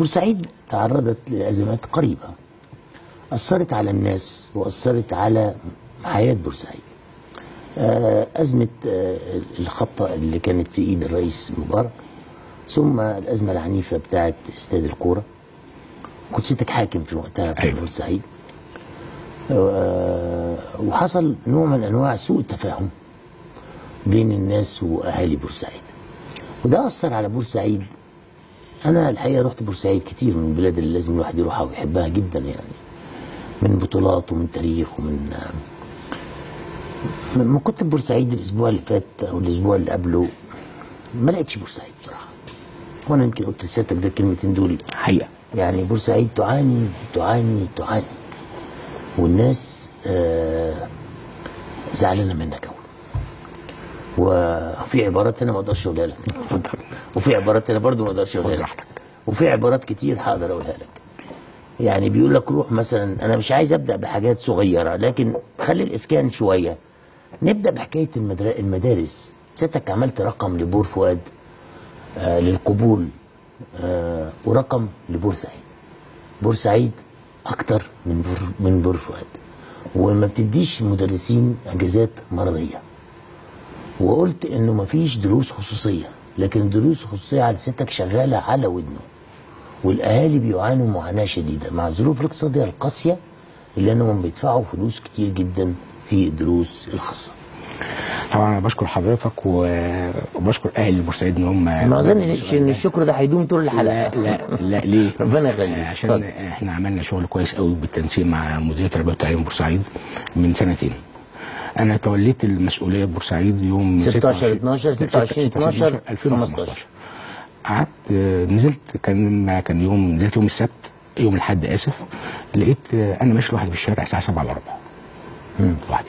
بورسعيد تعرضت لأزمات قريبة أثرت على الناس وأثرت على حياة بورسعيد آه، أزمة آه، الخبطة اللي كانت في إيد الرئيس مبارك ثم الأزمة العنيفة بتاعت استاد الكورة كنت سيادتك حاكم في وقتها في أيوة. بورسعيد آه، وحصل نوع من أنواع سوء التفاهم بين الناس وأهالي بورسعيد وده أثر على بورسعيد أنا الحقيقة رحت بورسعيد كتير من البلاد اللي لازم الواحد يروحها ويحبها جدا يعني من بطولات ومن تاريخ ومن لما كنت في بورسعيد الاسبوع اللي فات او الاسبوع اللي قبله ما لقيتش بورسعيد بصراحه وانا يمكن قلت لسيادتك ده الكلمتين دول حقيقه يعني بورسعيد تعاني تعاني تعاني والناس آه زعلانه منك قوي وفي عبارات انا ما اقدرش اقولها لك وفي عبارات انا برضو ما اقدرش اقولها لك براحتك. وفي عبارات كتير هقدر اقولها لك يعني بيقول لك روح مثلا انا مش عايز ابدا بحاجات صغيره لكن خلي الاسكان شويه نبدا بحكايه المدر- المدارس سيادتك عملت رقم لبور فؤاد آه للقبول آه ورقم لبورسعيد بورسعيد اكتر من بور من بور فؤاد وما بتديش المدرسين اجازات مرضيه وقلت انه مفيش دروس خصوصيه لكن الدروس الخصوصيه على سيادتك شغاله على ودنه والاهالي بيعانوا معاناه شديده مع الظروف الاقتصاديه القاسيه اللي انهم بيدفعوا فلوس كتير جدا في الدروس الخاصه. طبعا انا بشكر حضرتك و- وبشكر اهل بورسعيد ان هم ما اظنش ان الشكر ده هيدوم طول الحلقه لا لا لا ليه؟ ربنا يخليك. آه، عشان اتفضل. احنا عملنا شغل كويس قوي بالتنسيق مع مديريه التربيه والتعليم بورسعيد من سنتين. انا توليت المسؤوليه بورسعيد يوم 16 12 26 12 2015 قعدت آه، نزلت كان كان يوم نزلت يوم السبت يوم الاحد اسف لقيت آه، انا ماشي لوحدي في الشارع الساعه 7 الا ربع لوحدي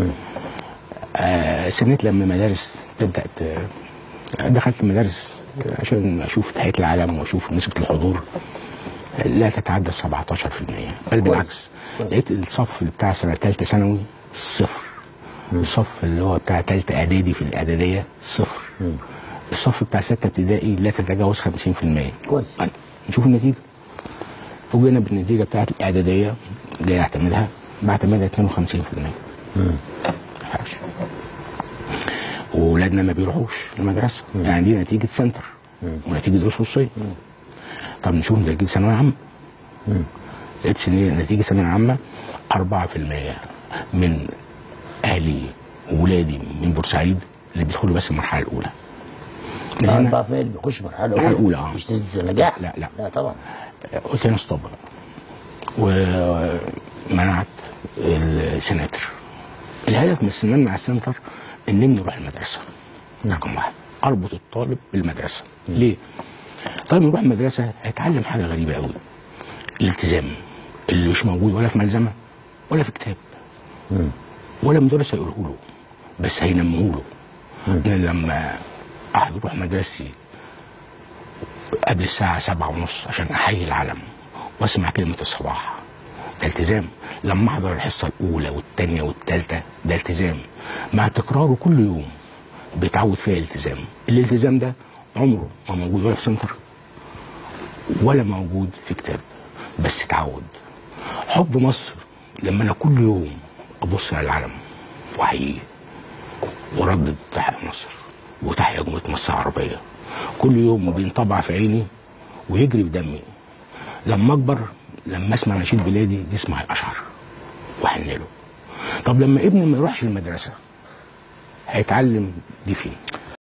آه استنيت لما مدارس تبدا ت- دخلت المدارس عشان اشوف تحيه العلم واشوف نسبه الحضور لا تتعدى 17% بل بالعكس لقيت الصف اللي بتاع سنه ثالثه ثانوي صفر الصف اللي هو بتاع ثالثه اعدادي في الاعداديه صفر الصف بتاع سته ابتدائي لا تتجاوز 50% كويس. طيب نشوف النتيجه فوجئنا بالنتيجه بتاعت الاعداديه جاي اعتمدها بعتمدها 52% ما ينفعش واولادنا ما بيروحوش المدرسه يعني دي نتيجه سنتر ونتيجه دروس خصوصيه طب نشوف نتيجه ثانويه عامه لقيت سنين- نتيجه ثانويه عامه 4% من اهلي وولادي من بورسعيد اللي بيدخلوا بس المرحله الاولى من هنا 4% اللي بيخش مرحله المرحلة الأولى، آه. مش نسبه النجاح لا، لا. لا طبعا قلت انا ستوب ومنعت السناتر الهدف من السنان مع السنتر ان ابني يروح المدرسه رقم واحد اربط الطالب بالمدرسه ليه؟ الطالب يروح المدرسه هيتعلم حاجه غريبه قوي الالتزام اللي مش موجود ولا في ملزمه ولا في كتاب ولا مدرس هيقوله له بس هينموه له لأن لما احد يروح مدرستي قبل الساعة سبعة ونص عشان أحيي العلم وأسمع كلمة الصباح ده التزام لما أحضر الحصة الأولى والثانية والثالثة ده التزام مع تكراره كل يوم بيتعود فيها التزام الالتزام ده عمره ما موجود ولا في سنتر ولا موجود في كتاب بس اتعود حب مصر لما أنا كل يوم أبص على العلم وأحييه وردد تحيا مصر وتحيا جمهورية مصر العربية كل يوم بينطبع في عيني ويجري في دمي لما اكبر لما اسمع نشيد بلادي جسمي هيقشعر واحن له طب لما ابني ما يروحش المدرسه هيتعلم دي فين